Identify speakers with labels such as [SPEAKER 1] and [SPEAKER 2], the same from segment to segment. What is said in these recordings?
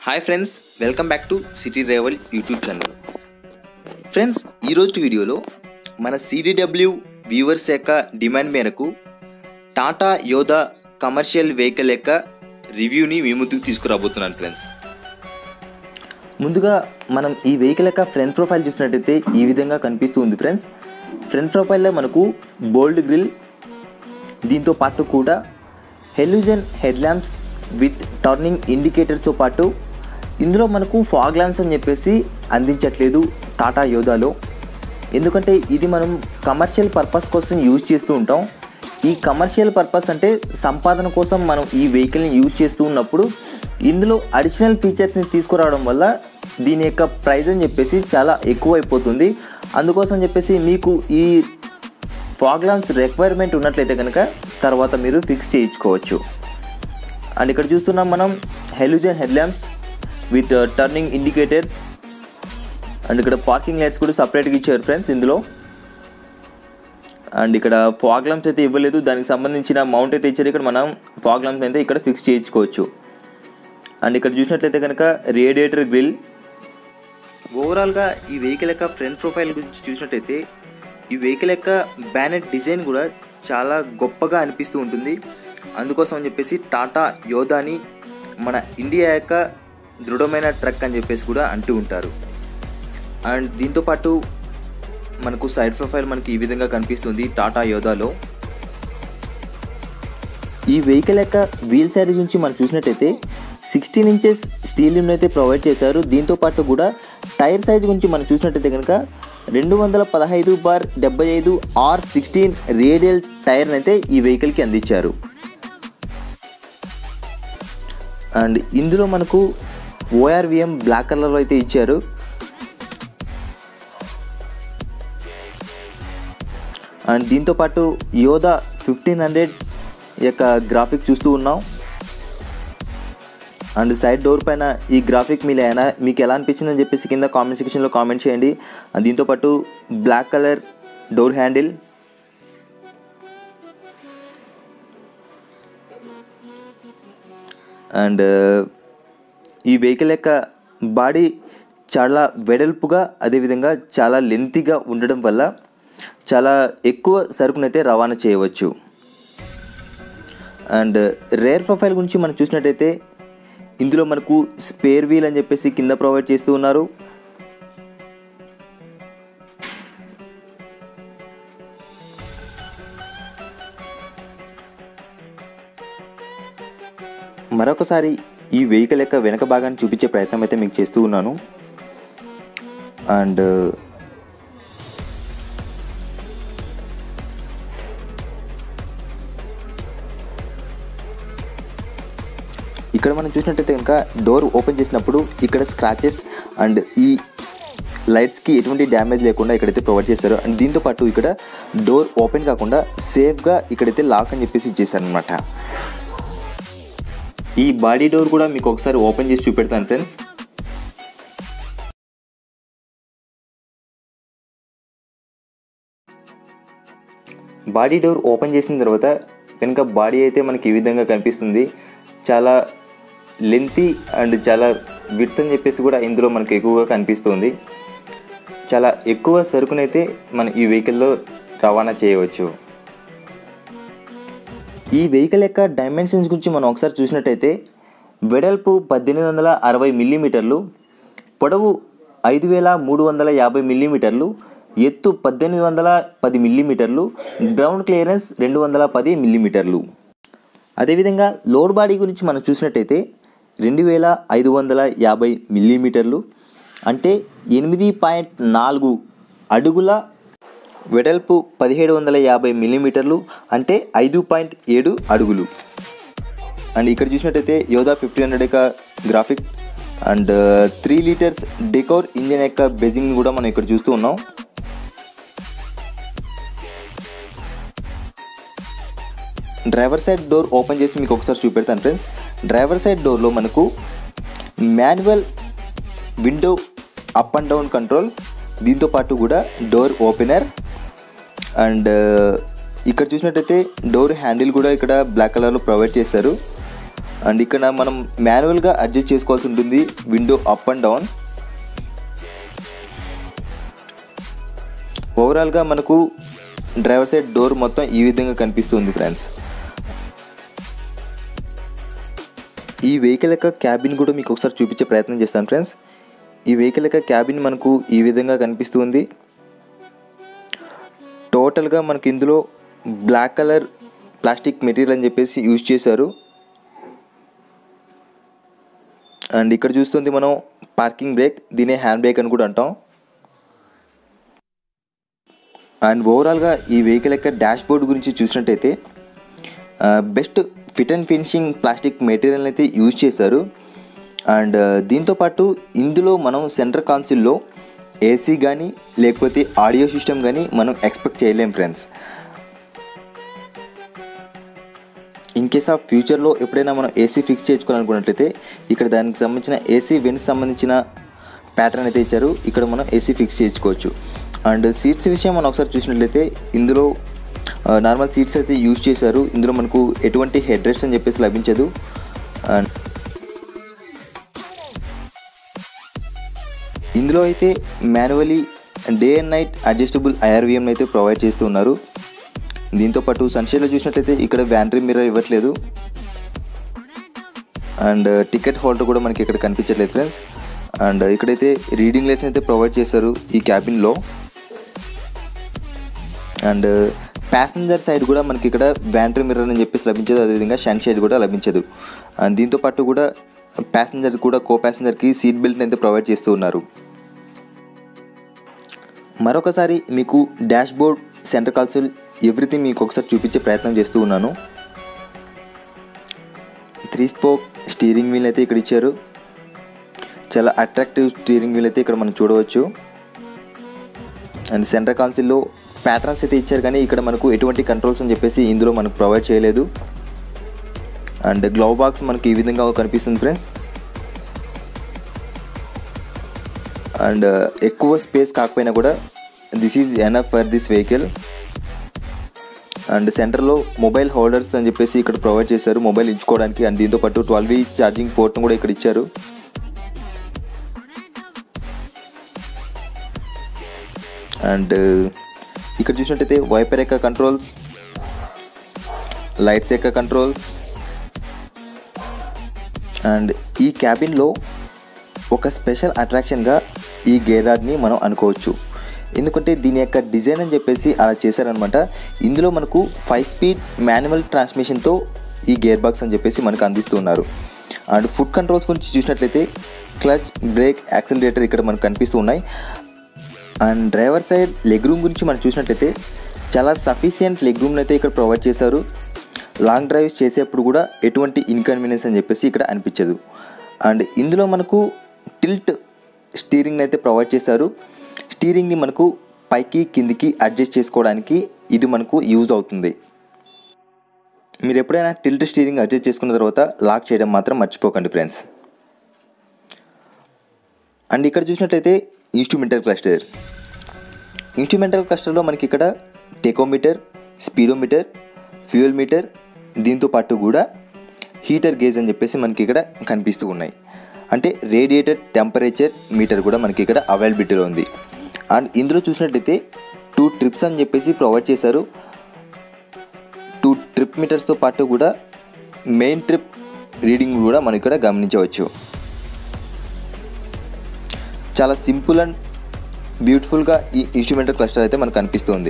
[SPEAKER 1] hi friends welcome back to city రేవల్ YouTube channel friends ఈరోజు వీడియోలో మన సిడిడబ్ల్యూ వ్యూవర్స్ యొక్క డిమాండ్ మేరకు టాటా యోధా కమర్షియల్ వెహికల్ యొక్క రివ్యూని మీ ముందుకు తీసుకురాబోతున్నాను ఫ్రెండ్స్ ముందుగా మనం ఈ వెహికల్ యొక్క ఫ్రంట్ ప్రొఫైల్ చూసినట్టయితే ఈ విధంగా కనిపిస్తూ ఉంది ఫ్రెండ్స్ ఫ్రంట్ ప్రొఫైల్లో మనకు బోల్డ్ గ్రిల్ దీంతో పాటు కూడా halogen head lamps with turning ఇండికేటర్స్తో పాటు ఇందులో మనకు ఫాగ్ ల్యాంప్స్ అని చెప్పేసి అందించట్లేదు టాటా యోధాలో ఎందుకంటే ఇది మనం కమర్షియల్ పర్పస్ కోసం యూజ్ చేస్తూ ఉంటాం ఈ కమర్షియల్ పర్పస్ అంటే సంపాదన కోసం మనం ఈ వెహికల్ని యూజ్ చేస్తూ ఉన్నప్పుడు ఇందులో అడిషనల్ ఫీచర్స్ని తీసుకురావడం వల్ల దీని యొక్క ప్రైస్ అని చెప్పేసి చాలా ఎక్కువ అయిపోతుంది అందుకోసం చెప్పేసి మీకు ఈ ఫాగ్ ల్యాంప్స్ రిక్వైర్మెంట్ ఉన్నట్లయితే కనుక తర్వాత మీరు ఫిక్స్ చేయించుకోవచ్చు అండ్ ఇక్కడ చూస్తున్నాం మనం halogen head lamps with turning indicators and ఇక్కడ పార్కింగ్ లైట్స్ కూడా సపరేట్గా ఇచ్చారు ఫ్రెండ్స్ ఇందులో అండ్ ఇక్కడ ఫాగ్ ల్యాంప్స్ అయితే ఇవ్వలేదు దానికి సంబంధించిన మౌంట్ అయితే ఇచ్చారు ఇక్కడ మనం ఫాగ్ ల్యాంప్స్ అయితే ఇక్కడ ఫిక్స్ చేయించుకోవచ్చు అండ్ ఇక్కడ చూసినట్లయితే కనుక రేడియేటర్ గ్రిల్ ఓవరాల్గా ఈ వెహికల్ యొక్క ఫ్రంట్ ప్రొఫైల్ గురించి చూసినట్టయితే ఈ వెహికల్ యొక్క బ్యానెట్ డిజైన్ కూడా చాలా గొప్పగా అనిపిస్తూ ఉంటుంది అందుకోసం అని చెప్పేసి టాటా యోధాని మన ఇండియా యొక్క దృఢమైన ట్రక్ అని చెప్పేసి కూడా అంటూ ఉంటారు అండ్ దీంతోపాటు మనకు సైడ్ ప్రొఫైల్ మనకి ఈ విధంగా కనిపిస్తుంది టాటా యోధాలో ఈ వెహికల్ యొక్క వీల్ సైజ్ నుంచి మనం చూసినట్టయితే సిక్స్టీన్ ఇంచెస్ స్టీల్ రిమ్ అయితే ప్రొవైడ్ చేశారు దీంతో పాటు కూడా టైర్ సైజ్ గురించి మనం చూసినట్టయితే కనుక రెండు వందల పదహైదు బార్ డెబ్బై ఐదు ఆర్ సిక్స్టీన్ రేడియల్ టైర్ని అయితే ఈ వెహికల్కి అందించారు అండ్ ఇందులో మనకు ఓఆర్విఎం బ్లాక్ కలర్లో అయితే ఇచ్చారు అండ్ దీంతో పాటు యోధా ఫిఫ్టీన్ హండ్రెడ్ యొక్క గ్రాఫిక్ చూస్తూ ఉన్నాం అండ్ సైడ్ డోర్ పైన ఈ గ్రాఫిక్ మీ అయినా మీకు ఎలా అనిపించిందని చెప్పేసి కింద కామెంట్ సెక్షన్లో కామెంట్ చేయండి అండ్ దీంతో పాటు black colour door handle and ఈ వెహికల్ యొక్క బాడీ చాలా వెడల్పుగా అదేవిధంగా చాలా లెంతీగా ఉండడం వల్ల చాలా ఎక్కువ సరుకునైతే రవాణా చేయవచ్చు అండ్ రేర్ ప్రొఫైల్ గురించి మనం చూసినట్టయితే ఇందులో మనకు స్పేర్ వీల్ అని చెప్పేసి కింద ప్రొవైడ్ చేస్తూ ఉన్నారు మరొకసారి ఈ వెహికల్ యొక్క వెనక భాగాన్ని చూపించే ప్రయత్నం అయితే మీకు చేస్తూ ఉన్నాను అండ్ ఇక్కడ మనం చూసినట్టయితే కనుక డోర్ ఓపెన్ చేసినప్పుడు ఇక్కడ స్క్రాచెస్ అండ్ ఈ లైట్స్కి ఎటువంటి డ్యామేజ్ లేకుండా ఇక్కడైతే ప్రొవైడ్ చేశారు అండ్ దీంతో పాటు ఇక్కడ డోర్ ఓపెన్ కాకుండా సేఫ్గా ఇక్కడైతే లాక్ అని చెప్పేసి ఇచ్చేసారనమాట ఈ బాడీ డోర్ కూడా మీకు ఒకసారి ఓపెన్ చేసి చూపెడతాను ఫ్రెండ్స్ బాడీ డోర్ ఓపెన్ చేసిన తర్వాత కనుక బాడీ అయితే మనకి ఈ విధంగా కనిపిస్తుంది చాలా లెంతీ అండ్ చాలా విడ్త్ అని చెప్పేసి కూడా ఇందులో మనకు ఎక్కువగా కనిపిస్తుంది చాలా ఎక్కువ సరుకునైతే మన ఈ వెహికల్లో రవాణా చేయవచ్చు ఈ వెహికల్ యొక్క డైమెన్షన్స్ గురించి మనం ఒకసారి చూసినట్టయితే వెడల్పు పద్దెనిమిది వందల అరవై మిల్లీమీటర్లు పొడవు ఐదు వేల మూడు వందల యాభై మిల్లీమీటర్లు ఎత్తు పద్దెనిమిది వందల పది మిల్లీమీటర్లు గ్రౌండ్ క్లియరెన్స్ రెండు వందల పది మిల్లీమీటర్లు అదేవిధంగా లోడ్ బాడీ గురించి మనం చూసినట్టయితే రెండు వేల ఐదు వందల యాభై మిల్లీమీటర్లు అంటే ఎనిమిది పాయింట్ నాలుగు అడుగుల వెడల్పు పదిహేడు వందల యాభై మిల్లీమీటర్లు అంటే ఐదు పాయింట్ ఏడు అడుగులు అండ్ ఇక్కడ చూసినట్టయితే యోధా ఫిఫ్టీన్ హండ్రెడ్ యొక్క graphic and three litres decor engine యొక్క బెజింగ్ కూడా మనం ఇక్కడ చూస్తూ ఉన్నాం డ్రైవర్ సైడ్ డోర్ ఓపెన్ చేసి మీకు ఒకసారి చూపెడతాను ఫ్రెండ్స్ డ్రైవర్ సైడ్ డోర్లో మనకు manual window up and down control దీంతో పాటు కూడా డోర్ ఓపెనర్ అండ్ ఇక్కడ చూసినట్టయితే డోర్ హ్యాండిల్ కూడా ఇక్కడ బ్లాక్ కలర్లో ప్రొవైడ్ చేశారు అండ్ ఇక్కడ మనం మాన్యువల్గా అడ్జస్ట్ చేసుకోవాల్సి ఉంటుంది విండో అప్ అండ్ డౌన్ ఓవరాల్గా మనకు డ్రైవర్ సైడ్ డోర్ మొత్తం ఈ విధంగా కనిపిస్తుంది ఫ్రెండ్స్ ఈ వెహికల్ యొక్క క్యాబిన్ కూడా మీకు ఒకసారి చూపించే ప్రయత్నం చేస్తాను ఫ్రెండ్స్ ఈ వెహికల్ యొక్క క్యాబిన్ మనకు ఈ విధంగా కనిపిస్తుంది టోటల్గా మనకి ఇందులో బ్లాక్ కలర్ ప్లాస్టిక్ మెటీరియల్ అని చెప్పేసి యూజ్ చేశారు అండ్ ఇక్కడ చూస్తుంది మనం పార్కింగ్ బ్రేక్ దీనే హ్యాండ్ బ్రేక్ అని కూడా అంటాం అండ్ ఓవరాల్గా ఈ వెహికల్ యొక్క డాష్ బోర్డ్ గురించి చూసినట్టయితే best fit and finishing plastic material అయితే యూజ్ చేశారు అండ్ దీంతోపాటు ఇందులో మనం సెంటర్ కాన్సిల్లో ఏసీ కానీ లేకపోతే ఆడియో సిస్టమ్ కానీ మనం ఎక్స్పెక్ట్ చేయలేం ఫ్రెండ్స్ ఇన్ కేస్ ఆఫ్ ఫ్యూచర్లో ఎప్పుడైనా మనం ఏసీ ఫిక్స్ చేసుకోవాలనుకున్నట్లయితే ఇక్కడ దానికి సంబంధించిన ఏసీ వెన్స్ సంబంధించిన ప్యాటర్న్ అయితే ఇచ్చారు ఇక్కడ మనం ఏసీ ఫిక్స్ చేసుకోవచ్చు అండ్ సీట్స్ విషయం మనం ఒకసారి చూసినట్లయితే ఇందులో నార్మల్ సీట్స్ అయితే యూజ్ చేశారు ఇందులో మనకు ఎటువంటి హెడ్ రెస్ట్ అని చెప్పేసి లభించదు అండ్ ఇందులో అయితే manually day and night adjustable IRVM అయితే ప్రొవైడ్ చేస్తూ ఉన్నారు దీంతోపాటు సన్షైడ్లో చూసినట్లయితే ఇక్కడ వ్యాంట్రీ మిర్రర్ ఇవ్వట్లేదు అండ్ టికెట్ హోల్డర్ కూడా మనకి ఇక్కడ కనిపించట్లేదు ఫ్రెండ్స్ అండ్ ఇక్కడైతే రీడింగ్ లైట్స్ అయితే ప్రొవైడ్ చేశారు ఈ క్యాబిన్లో అండ్ ప్యాసింజర్ సైడ్ కూడా మనకి ఇక్కడ బ్యాంట్రీ మిర్రర్ అని చెప్పేసి లభించదు అదేవిధంగా షన్ షైడ్ కూడా లభించదు అండ్ దీంతో పాటు కూడా ప్యాసింజర్ కూడా కో ప్యాసింజర్కి సీట్ బెల్ట్ అయితే ప్రొవైడ్ చేస్తూ ఉన్నారు మరొకసారి మీకు dashboard centre console everything మీకు ఒకసారి చూపించే ప్రయత్నం చేస్తూ ఉన్నాను త్రీ స్పోక్ స్టీరింగ్ వీల్ అయితే ఇక్కడ ఇచ్చారు చాలా అట్రాక్టివ్ స్టీరింగ్ వీల్ అయితే ఇక్కడ మనం చూడవచ్చు అండ్ సెంటర్ కాన్సిల్లో ప్యాటర్న్స్ అయితే ఇచ్చారు కానీ ఇక్కడ మనకు ఎటువంటి కంట్రోల్స్ అని చెప్పేసి ఇందులో మనకు ప్రొవైడ్ చేయలేదు అండ్ గ్లౌ బాక్స్ మనకి ఈ విధంగా కనిపిస్తుంది ఫ్రెండ్స్ అండ్ ఎక్కువ స్పేస్ కాకపోయినా కూడా this is enough for this vehicle and సెంటర్లో మొబైల్ హోల్డర్స్ అని చెప్పేసి ఇక్కడ ప్రొవైడ్ చేశారు మొబైల్ ఇచ్చుకోవడానికి అండ్ దీంతో పాటు ట్వెల్వ్ ఈ ఛార్జింగ్ పోర్ట్ను కూడా ఇక్కడ ఇచ్చారు అండ్ ఇక్కడ చూసినట్టయితే వైపర్ యొక్క కంట్రోల్స్ లైట్స్ యొక్క కంట్రోల్స్ అండ్ ఈ క్యాబిన్లో ఒక స్పెషల్ అట్రాక్షన్గా ఈ గేర్ రాడ్ని మనం అనుకోవచ్చు ఎందుకంటే దీని యొక్క డిజైన్ అని చెప్పేసి అలా చేశారనమాట ఇందులో మనకు ఫైవ్ స్పీడ్ మాన్యువల్ ట్రాన్స్మిషన్తో ఈ గేర్ బాక్స్ అని చెప్పేసి మనకు అందిస్తున్నారు అండ్ ఫుడ్ కంట్రోల్స్ గురించి చూసినట్లయితే క్లచ్ బ్రేక్ యాక్సిలరేటర్ ఇక్కడ మనకు కనిపిస్తూ ఉన్నాయి and driver side leg room గురించి మనం చూసినట్లయితే చాలా సఫిషియంట్ లెగ్ రూమ్ని అయితే ఇక్కడ ప్రొవైడ్ చేశారు లాంగ్ డ్రైవ్స్ చేసేప్పుడు కూడా ఎటువంటి ఇన్కన్వీనియన్స్ అని చెప్పేసి ఇక్కడ అనిపించదు అండ్ ఇందులో మనకు టిల్ట్ స్టీరింగ్ని అయితే ప్రొవైడ్ చేశారు స్టీరింగ్ని మనకు పైకి కిందికి అడ్జస్ట్ చేసుకోవడానికి ఇది మనకు యూజ్ అవుతుంది మీరు ఎప్పుడైనా టిల్ట్ స్టీరింగ్ అడ్జస్ట్ చేసుకున్న తర్వాత లాక్ చేయడం మాత్రం మర్చిపోకండి ఫ్రెండ్స్ అండ్ ఇక్కడ చూసినట్లయితే ఇన్స్ట్రుమెంటల్ క్లస్టర్ ఇన్స్ట్రుమెంటల్ క్లస్టర్లో మనకి ఇక్కడ టెకోమీటర్ స్పీడోమీటర్ ఫ్యూయల్ మీటర్ దీంతో పాటు కూడా హీటర్ గేజ్ అని చెప్పేసి మనకి ఇక్కడ కనిపిస్తూ ఉన్నాయి అంటే రేడియేటర్ టెంపరేచర్ మీటర్ కూడా మనకి ఇక్కడ అవైలబిలిటీలో ఉంది అండ్ ఇందులో చూసినట్టయితే టూ ట్రిప్స్ అని చెప్పేసి ప్రొవైడ్ చేశారు టూ ట్రిప్ మీటర్స్తో పాటు కూడా మెయిన్ ట్రిప్ రీడింగ్ కూడా మనం ఇక్కడ గమనించవచ్చు చాలా సింపుల్ అండ్ బ్యూటిఫుల్గా ఈ ఇన్స్ట్రుమెంటల్ క్లస్టర్ అయితే మనకు కనిపిస్తుంది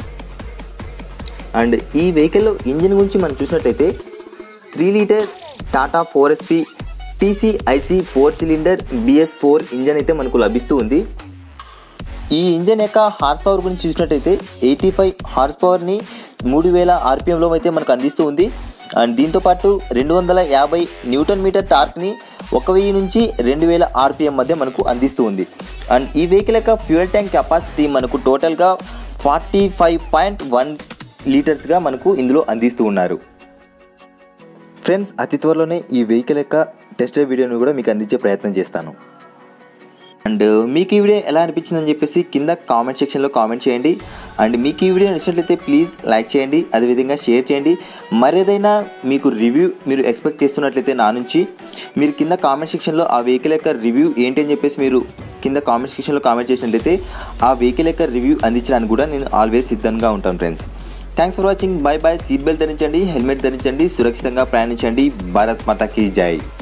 [SPEAKER 1] అండ్ ఈ వెహికల్లో ఇంజిన్ గురించి మనం చూసినట్లయితే three litre Tata four SP TCIC four cylinder BS four engine అయితే మనకు లభిస్తూ ఉంది ఈ ఇంజన్ యొక్క హార్స్ పవర్ గురించి చూసినట్టయితే ఎయిటీ ఫైవ్ హార్స్ పవర్ని మూడు వేల ఆర్పిఎంలో అయితే మనకు అందిస్తూ ఉంది అండ్ దీంతోపాటు రెండు వందల యాభై న్యూటన్ మీటర్ టార్క్ని ఒక వెయ్యి నుంచి రెండు వేల ఆర్పిఎం మధ్య మనకు అందిస్తూ ఉంది అండ్ ఈ వెహికల్ యొక్క ఫ్యూయల్ ట్యాంక్ కెపాసిటీ మనకు టోటల్గా ఫార్టీ ఫైవ్ పాయింట్ వన్ లీటర్స్గా మనకు ఇందులో అందిస్తూ ఉన్నారు ఫ్రెండ్స్ అతి త్వరలోనే ఈ వెహికల్ యొక్క టెస్ట్ వీడియోని కూడా మీకు అందించే ప్రయత్నం చేస్తాను అండ్ మీకు ఈ వీడియో ఎలా అనిపించిందని చెప్పేసి కింద కామెంట్ సెక్షన్లో కామెంట్ చేయండి అండ్ మీకు ఈ వీడియో నచ్చినట్లయితే ప్లీజ్ లైక్ చేయండి అదేవిధంగా షేర్ చేయండి మరేదైనా మీకు రివ్యూ మీరు ఎక్స్పెక్ట్ చేస్తున్నట్లయితే నా నుంచి మీరు కింద కామెంట్ సెక్షన్లో ఆ వెహికల్ యొక్క రివ్యూ ఏంటి అని చెప్పేసి మీరు కింద కామెంట్ సెక్షన్లో కామెంట్ చేసినట్లయితే ఆ వెహికల్ యొక్క రివ్యూ అందించడానికి కూడా నేను ఆల్వేస్ సిద్ధంగా ఉంటాను friends thanks for watching bye bye seat belt ధరించండి హెల్మెట్ ధరించండి సురక్షితంగా ప్రయాణించండి భారత్ మాతాకి జై